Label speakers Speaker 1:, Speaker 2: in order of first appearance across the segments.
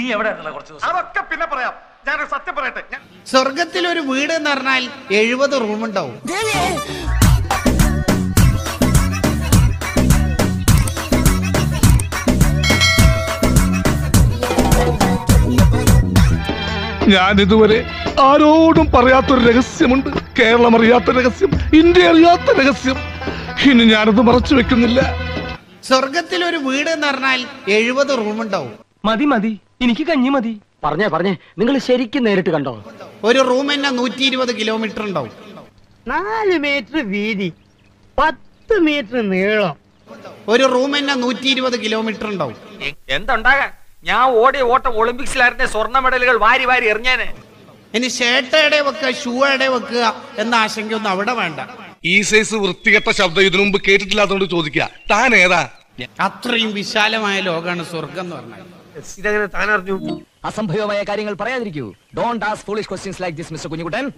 Speaker 1: എവിടെ കുറച്ച് ദിവസം
Speaker 2: അതൊക്കെ പിന്നെ പറയാം ഞാനൊരു സത്യം പറയട്ടെ ഞാൻ
Speaker 3: സ്വർഗത്തിൽ ഒരു വീട് എന്ന് പറഞ്ഞാൽ എഴുപത് റൂം ഉണ്ടാവും
Speaker 4: ഞാൻ ഇതുവരെ ആരോടും പറയാത്തൊരു രഹസ്യമുണ്ട് കേരളം അറിയാത്ത രഹസ്യം ഇന്ത്യ അറിയാത്ത രഹസ്യം ഇനി ഞാനത് മറച്ചു വെക്കുന്നില്ല
Speaker 3: സ്വർഗത്തിൽ ഒരു വീട് എന്ന് പറഞ്ഞാൽ എഴുപത് റൂം ഉണ്ടാവും
Speaker 5: മതി മതി എനിക്ക് കഞ്ഞി മതി
Speaker 6: പറഞ്ഞേ പറഞ്ഞേ നിങ്ങൾ ശരിക്കും നേരിട്ട് കണ്ടോ
Speaker 3: ഒരു റൂം തന്നെ നൂറ്റി ഇരുപത് കിലോമീറ്റർ ഉണ്ടാവും
Speaker 7: നാല് മീറ്റർ വീതി പത്ത് മീറ്റർ നീളം
Speaker 3: ഒരു റൂം തന്നെ നൂറ്റി ഇരുപത് കിലോമീറ്റർ ഉണ്ടാവും
Speaker 8: എന്തുണ്ടാകാൻ ഞാൻ ഓടിയ ഓട്ടം ഒളിമ്പിക്സിലായിരുന്നെ സ്വർണ്ണ മെഡലുകൾ വാരി വാരി എറിഞ്ഞേനെ
Speaker 3: ഇനി ഷർട്ട് എവിടെ വെക്കുക ഷൂ എവിടെ വെക്കുക എന്ന ആശങ്കയൊന്നും അവിടെ വേണ്ട
Speaker 4: ഈ സൈസ് വൃത്തികെട്ട ശബ്ദം ഇതിനു മുമ്പ് കേട്ടിട്ടില്ലാത്തതുകൊണ്ട് ചോദിക്കുക താൻ ഏതാ
Speaker 3: അത്രയും വിശാലമായ ലോകമാണ് സ്വർഗം എന്ന് പറഞ്ഞാൽ
Speaker 8: ഇതെങ്ങനെ താനറിഞ്ഞു
Speaker 6: അസംഭവമായ കാര്യങ്ങൾ പറയാതിരിക്കൂ don't ask foolish questions like this mister Kunjukuttan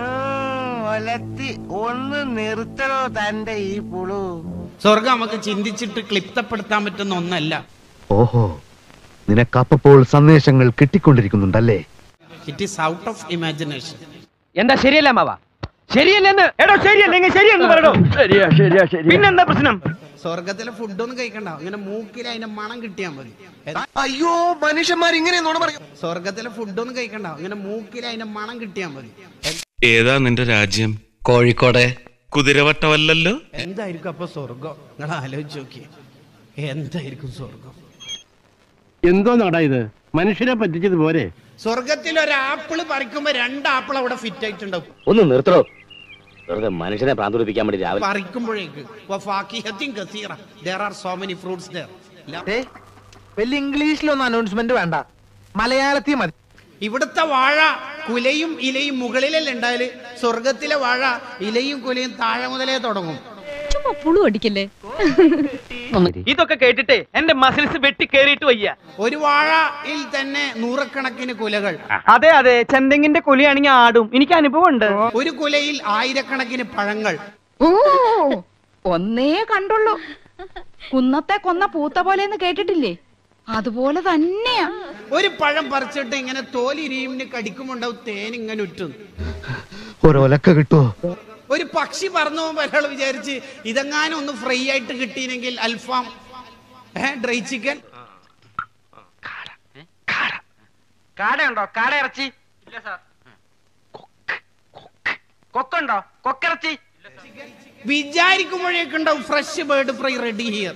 Speaker 7: ഒലത്തി ഒന്ന് നിർത്തണോ തന്റെ ഈ പുളു
Speaker 3: സ്വർഗം നമുക്ക് ചിന്തിച്ചിട്ട് ക്ലിപ്തപ്പെടുത്താൻ പറ്റുന്ന ഒന്നല്ല
Speaker 9: ഓഹോ നിനക്കപ്പോൾ സന്ദേശങ്ങൾ കിട്ടിക്കൊണ്ടിരിക്കുന്നുണ്ടല്ലേ
Speaker 3: it is out of imagination
Speaker 5: എന്താ ശരിയല്ല മാവ ശരിയല്ലെന്ന് എടോ ശരിയല്ലെങ്കിൽ ശരിയെന്ന് പറയണോ ശരിയാ ശരിയാ ശരി പിന്നെന്താ പ്രശ്നം
Speaker 3: സ്വർഗത്തിലെ ഫുഡൊന്നും കഴിക്കണ്ട ഇങ്ങനെ മൂക്കിൽ അതിന്റെ മണം കിട്ടിയാൽ മതി
Speaker 2: അയ്യോ മനുഷ്യന്മാർ ഇങ്ങനെ നോണ പറയും
Speaker 3: സ്വർഗത്തിലെ ഫുഡൊന്നും കഴിക്കണ്ട ഇങ്ങനെ മൂക്കിൽ അതിന്റെ മണം കിട്ടിയാൽ മതി
Speaker 4: ഏതാ നിന്റെ രാജ്യം
Speaker 9: കോഴിക്കോടെ
Speaker 4: കുതിരവട്ടമല്ലല്ലോ
Speaker 3: എന്തായിരിക്കും അപ്പൊ സ്വർഗം നിങ്ങൾ ആലോചിച്ച് നോക്കി എന്തായിരിക്കും സ്വർഗം
Speaker 7: എന്തോ നടാ ഇത് മനുഷ്യരെ പറ്റിച്ചത് പോരെ
Speaker 3: സ്വർഗത്തിൽ ഒരു ആപ്പിള് പറിക്കുമ്പോ രണ്ട് ആപ്പിൾ അവിടെ ഫിറ്റ് ആയിട്ടുണ്ടാവും
Speaker 6: ഒന്ന് നിർത്തണോ വെറുതെ മനുഷ്യനെ പ്രാന്തുടിപ്പിക്കാൻ വേണ്ടി രാവിലെ
Speaker 3: പറിക്കുമ്പോഴേക്ക് വഫാക്കിഹത്തിൻ കസീറ. There are so many fruits there. ല-
Speaker 7: വലിയ ഇംഗ്ലീഷിലൊന്നും അനൗൺസ്മെന്റ് വേണ്ട മലയാളത്തിൽ മതി
Speaker 3: ഇവിടുത്തെ വാഴ കുലയും ഇലയും മുകളിലല്ല ഉണ്ടായാല് സ്വർഗത്തിലെ വാഴ ഇലയും കുലയും താഴെ മുതലേ തുടങ്ങും
Speaker 10: ചുമ്മാ പുളു അടിക്കല്ലേ
Speaker 5: ഇതൊക്കെ കേട്ടിട്ട് എന്റെ മസിൽസ് വെട്ടി കേറിയിട്ട് വയ്യ
Speaker 3: ഒരു വാഴയിൽ തന്നെ നൂറക്കണക്കിന് കുലകൾ
Speaker 5: അതെ അതെ ചെന്തെങ്ങിന്റെ കൊലിയാണെങ്കിൽ ആടും എനിക്ക് അനുഭവം ഉണ്ട്
Speaker 3: ഒരു കുലയിൽ ആയിരക്കണക്കിന് പഴങ്ങൾ
Speaker 10: ഓ ഒന്നേ കണ്ടുള്ളൂ കുന്നത്തെ കൊന്ന പൂത്ത പോലെന്ന് കേട്ടിട്ടില്ലേ അതുപോലെ തന്നെയാ
Speaker 3: ഒരു പഴം പറിച്ചിട്ട് ഇങ്ങനെ തോലിരിയുമിന് കടിക്കുമുണ്ടാവും തേൻ ഇങ്ങനെ ഉറ്റും
Speaker 9: ഒരൊലക്ക കിട്ടുമോ
Speaker 3: ഒരു പക്ഷി പറന്നു പോകുമ്പോ ഒരാൾ വിചാരിച്ച് ഇതെങ്ങാനും ഒന്ന് ഫ്രൈ ആയിട്ട് കിട്ടിയില്ലെങ്കിൽ അൽഫാം ഏ ഡ്രൈ ചിക്കൻ
Speaker 5: കാടയുണ്ടോ കാട ഇറച്ചി ഇല്ല സാർ കൊക്കുണ്ടോ കൊക്കിറച്ചി
Speaker 3: വിചാരിക്കുമ്പോഴേക്ക് ഉണ്ടാവും fresh bird fry ready here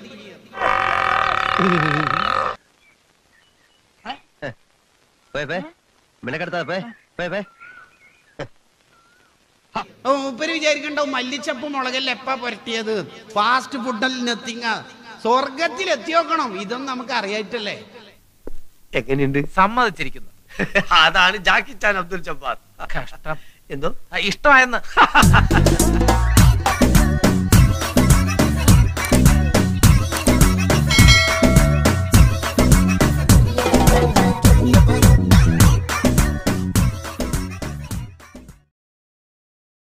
Speaker 3: മൂപ്പര് വിചാരിക്കണ്ടാവും മല്ലിച്ചപ്പ് മുളകല്ല എപ്പാ പുരട്ടിയത് ഫാസ്റ്റ് ഫുഡിൽ നെത്തിങ്ങ സ്വർഗത്തിൽ എത്തി നോക്കണം ഇതൊന്നും നമുക്ക് അറിയായിട്ടല്ലേ
Speaker 8: എങ്ങനെയുണ്ട് സമ്മതിച്ചിരിക്കുന്നു അതാണ് ജാക്കി ചാൻ അബ്ദുൽ ജബ്ബാർ കഷ്ടം എന്തോ ഇഷ്ടമായെന്ന്